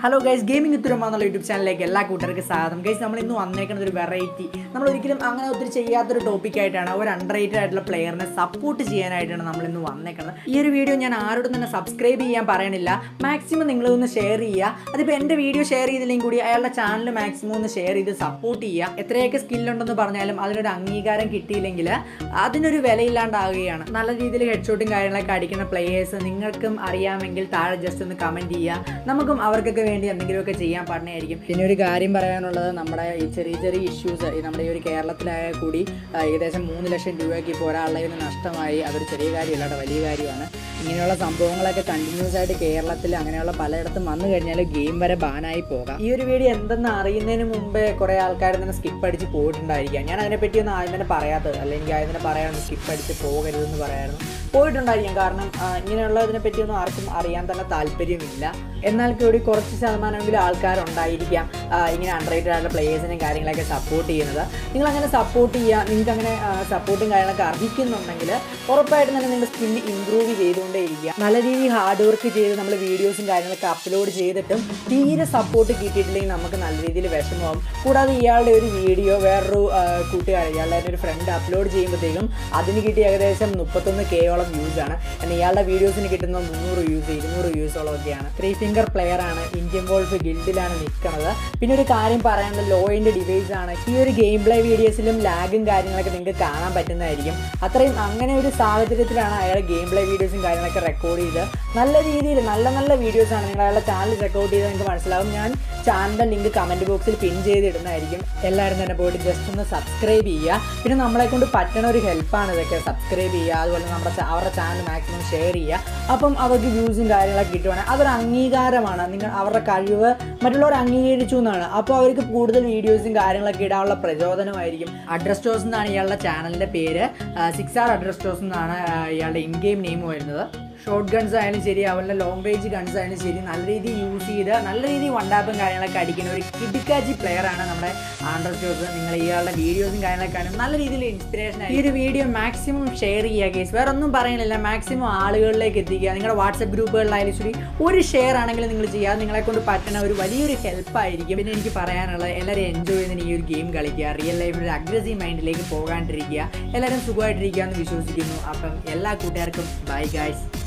hello guys gaming ഉത്തരമ എന്നുള്ള YouTube ചാനലിലേക്ക് എല്ലാ കൂട്ടർക്കും സ്വാഗതം ഗൈസ് നമ്മൾ ഇന്ന് വന്നേക്കുന്നത് ഒരു വെറൈറ്റി നമ്മൾ ഒരിക്കലും അങ്ങനെ ഒത്തിരി ചെയ്യാത്തൊരു ടോപ്പിക് ആയിട്ടാണ് ഒരു അണ്ടർ റേറ്റഡ് ആയിട്ടുള്ള പ്ലെയറിനെ സപ്പോർട്ട് ചെയ്യാനായിട്ടാണ് നമ്മൾ ഇന്ന് വന്നേക്കുന്നത് ഈ ഒരു വീഡിയോ ഞാൻ ആരോടും തന്നെ സബ്സ്ക്രൈബ് ചെയ്യാൻ പറയണില്ല മാക്സിമം നിങ്ങളൊന്ന് ഷെയർ ചെയ്യുക അതിപ്പോൾ എൻ്റെ വീഡിയോ ഷെയർ ചെയ്തില്ലെങ്കിൽ കൂടി അയാളുടെ ചാനൽ മാക്സിമം ഒന്ന് ഷെയർ ചെയ്ത് സപ്പോർട്ട് ചെയ്യുക എത്രയൊക്കെ സ്കില്ലുണ്ടെന്ന് പറഞ്ഞാലും അതിനൊരു അംഗീകാരം കിട്ടിയില്ലെങ്കിൽ അതിനൊരു വിലയില്ലാണ്ടാവുകയാണ് നല്ല രീതിയിൽ ഹെഡ് ഷോട്ടും കാര്യങ്ങളൊക്കെ അടിക്കുന്ന പ്ലേയേഴ്സ് നിങ്ങൾക്കും അറിയാമെങ്കിൽ താഴെ ജസ്റ്റ് ഒന്ന് കമൻറ്റ് ചെയ്യുക നമുക്കും അവർക്കൊക്കെ വേണ്ടി എന്തെങ്കിലുമൊക്കെ ചെയ്യാൻ പാടുന്നതായിരിക്കും പിന്നെ ഒരു കാര്യം പറയാനുള്ളത് നമ്മുടെ ഈ ചെറിയ ചെറിയ ഇഷ്യൂസ് നമ്മുടെ ഈ ഒരു കേരളത്തിലായാൽ കൂടി ആ, ഏകദേശം മൂന്ന് ലക്ഷം രൂപയ്ക്ക് ഇപ്പോൾ ഒരാളുടെ കയ്യിൽ നിന്ന് നഷ്ടമായി അതൊരു ചെറിയ കാര്യമല്ല കേട്ടോ വലിയ കാര്യമാണ് ഇങ്ങനെയുള്ള സംഭവങ്ങളൊക്കെ കണ്ടിന്യൂസ് ആയിട്ട് കേരളത്തിൽ അങ്ങനെയുള്ള പലയിടത്തും വന്നു കഴിഞ്ഞാൽ ഗെയിം വരെ ബാനായി പോകാം ഈ ഒരു വീഡിയോ എന്തെന്ന് അറിയുന്നതിന് മുമ്പേ കുറേ ആൾക്കാർ തന്നെ സ്കിപ്പ് അടിച്ച് പോയിട്ടുണ്ടായിരിക്കാം ഞാൻ അതിനെപ്പറ്റി ഒന്നും ആദ്യം തന്നെ പറയാത്തത് അല്ലെങ്കിൽ ആദ്യം തന്നെ പറയാറുണ്ട് സ്കിപ്പ് അടിച്ച് പോകരുതെന്ന് പറയായിരുന്നു പോയിട്ടുണ്ടായിരിക്കാം കാരണം ആ, ഇങ്ങനെയുള്ളതിനെ പറ്റിയൊന്നും ആർക്കും അറിയാൻ തന്നെ താല്പര്യമില്ല എന്നാൽ കൂടി കുറച്ച് ശതമാനമെങ്കിലും ആൾക്കാരുണ്ടായിരിക്കാം ആ, ഇങ്ങനെ അണ്ടർറേറ്റഡ് ആയിട്ടുള്ള പ്ലേയേഴ്സിനെയും കാര്യങ്ങളൊക്കെ സപ്പോർട്ട് ചെയ്യുന്നത് നിങ്ങൾ അങ്ങനെ സപ്പോർട്ട് ചെയ്യുക നിങ്ങൾക്ക് അങ്ങനെ സപ്പോർട്ടും കാര്യങ്ങളൊക്കെ അർഹിക്കുന്നുണ്ടെങ്കിൽ ഉറപ്പായിട്ടും തന്നെ നിങ്ങൾ സ്കിൽ ഇമ്പ്രൂവ് ചെയ്തുകൊണ്ടേ ഇരിക്കുക നല്ല രീതിയിൽ ഹാർഡ് വർക്ക് ചെയ്ത് നമ്മൾ വീഡിയോസും കാര്യങ്ങളൊക്കെ അപ്ലോഡ് ചെയ്തിട്ടും തീരെ സപ്പോർട്ട് കിട്ടിയിട്ടില്ലെങ്കിൽ നമുക്ക് നല്ല രീതിയിൽ വിഷമമാവും കൂടാതെ ഇയാളുടെ ഒരു വീഡിയോ വേറൊരു ആ, കൂട്ടുകാരൻ ഇയാളുടെ തന്നെ ഒരു ഫ്രണ്ട് അപ്ലോഡ് ചെയ്യുമ്പോഴത്തേക്കും അതിന് കിട്ടിയ ഏകദേശം മുപ്പത്തൊന്ന് കെയോളം വ്യൂസ് ആണ് എന്നാൽ ഇയാളുടെ വീഡിയോസിന് കിട്ടുന്ന മുന്നൂറ് വ്യൂസ് ഇരുന്നൂറ് വ്യൂസോളം ഒക്കെയാണ് ത്രീ ഫിംഗർ പ്ലെയർ ആണ് ഇന്ത്യൻ വോൾഫ് ഗിൽഡിലാണ് നിൽക്കുന്നത് പിന്നെ ഒരു കാര്യം പറയാനുള്ള ലോയിൻ്റെ ഡിവൈസ് ആണ് ഈ ഒരു ഗെയിം പ്ലേ വീഡിയോസിലും ലാഗും കാര്യങ്ങളൊക്കെ നിങ്ങൾക്ക് കാണാൻ പറ്റുന്നതായിരിക്കും അത്രയും അങ്ങനെ ഒരു സാഹചര്യത്തിലാണ് അയാൾ ഗെയിം പ്ലേ വീഡിയോസും കാര്യങ്ങളൊക്കെ റെക്കോർഡ് ചെയ്ത് നല്ല രീതിയിൽ നല്ല നല്ല വീഡിയോസ് ആണ് നിങ്ങൾ അയാളുടെ ചാനൽ റെക്കോർഡ് ചെയ്ത് നിങ്ങൾക്ക് മനസ്സിലാവും ഞാൻ ചാനലിൻ്റെ ലിങ്ക് കമൻറ്റ് ബോക്സിൽ പിൻ ചെയ്തിടുന്നതായിരിക്കും എല്ലാവരും തന്നെ പോയിട്ട് ജസ്റ്റ് ഒന്ന് സബ്സ്ക്രൈബ് ചെയ്യുക പിന്നെ നമ്മളെ കൊണ്ട് പറ്റണ ഒരു ഹെൽപ്പാണ് ഇതൊക്കെ സബ്സ്ക്രൈബ് ചെയ്യുക അതുപോലെ നമ്മുടെ ചാ- അവരുടെ ചാനൽ മാക്സിമം ഷെയർ ചെയ്യുക അപ്പം അവർക്ക് വ്യൂസും കാര്യങ്ങളൊക്കെ കിട്ടുവാണെങ്കിൽ അതൊരു അംഗീകാരമാണ് നിങ്ങൾ അവരുടെ കഴിവ് മറ്റുള്ളവർ അംഗീകരിച്ചു എന്നാണ് അപ്പോൾ അവർക്ക് കൂടുതൽ വീഡിയോസും കാര്യങ്ങളൊക്കെ ഇടാനുള്ള പ്രചോദനമായിരിക്കും അഡ്രസ് സ്റ്റോഴ്സ് എന്നാണ് ഇയാളുടെ ചാനലിൻ്റെ പേര് സിക്സ് ആർ അഡ്രസ് സ്റ്റോഴ്സ് എന്നാണ് ആ, ഇയാളുടെ ഇൻ ഗെയിം നെയിം വരുന്നത് ഷോർട്ട് ഗൺസ് ആയാലും ശരി അവരുടെ ലോങ് റേഞ്ച് ഗൺസ് ആയാലും ശരി നല്ല രീതിയിൽ യൂസ് ചെയ്ത് നല്ല രീതിയിൽ വണ്ടാപ്പും കാര്യങ്ങളൊക്കെ അടിക്കുന്ന ഒരു കിടിക്കാച്ചി പ്ലെയർ ആണ് നമ്മുടെ ആൻഡർ സ്റ്റോഴ്സ് നിങ്ങൾ ഇയാളുടെ വീഡിയോസും കാര്യങ്ങളൊക്കെ കാണും നല്ല രീതിയിൽ ഇൻസ്പിറേഷൻ ഈ ഒരു വീഡിയോ മാക്സിമം ഷെയർ ചെയ്യുക കേസ് വേറെ ഒന്നും പറയാനില്ല മാക്സിമം ആളുകളിലേക്ക് എത്തിക്കുക നിങ്ങളുടെ വാട്സപ്പ് ഗ്രൂപ്പുകളിലായാലും ശരി ഒരു ഷെയർ ആണെങ്കിലും നിങ്ങൾ ചെയ്യുക നിങ്ങളെ കൊണ്ട് പറ്റുന്ന ഒരു വലിയൊരു ഹെൽപ്പ് ആയിരിക്കും പിന്നെ എനിക്ക് പറയാനുള്ളത് എല്ലാവരും എൻജോയ് ചെയ്യുന്ന ഈ ഒരു ഗെയിം കളിക്കുക റിയൽ ലൈഫിൽ ഒരു അഗ്രസീവ് മൈൻഡിലേക്ക് പോകാണ്ടിരിക്കുക എല്ലാവരും സുഖമായിട്ടിരിക്കുക എന്ന് വിശ്വസിക്കുന്നു അപ്പം എല്ലാ കൂട്ടുകാർക്കും ബൈ ഗായ്സ്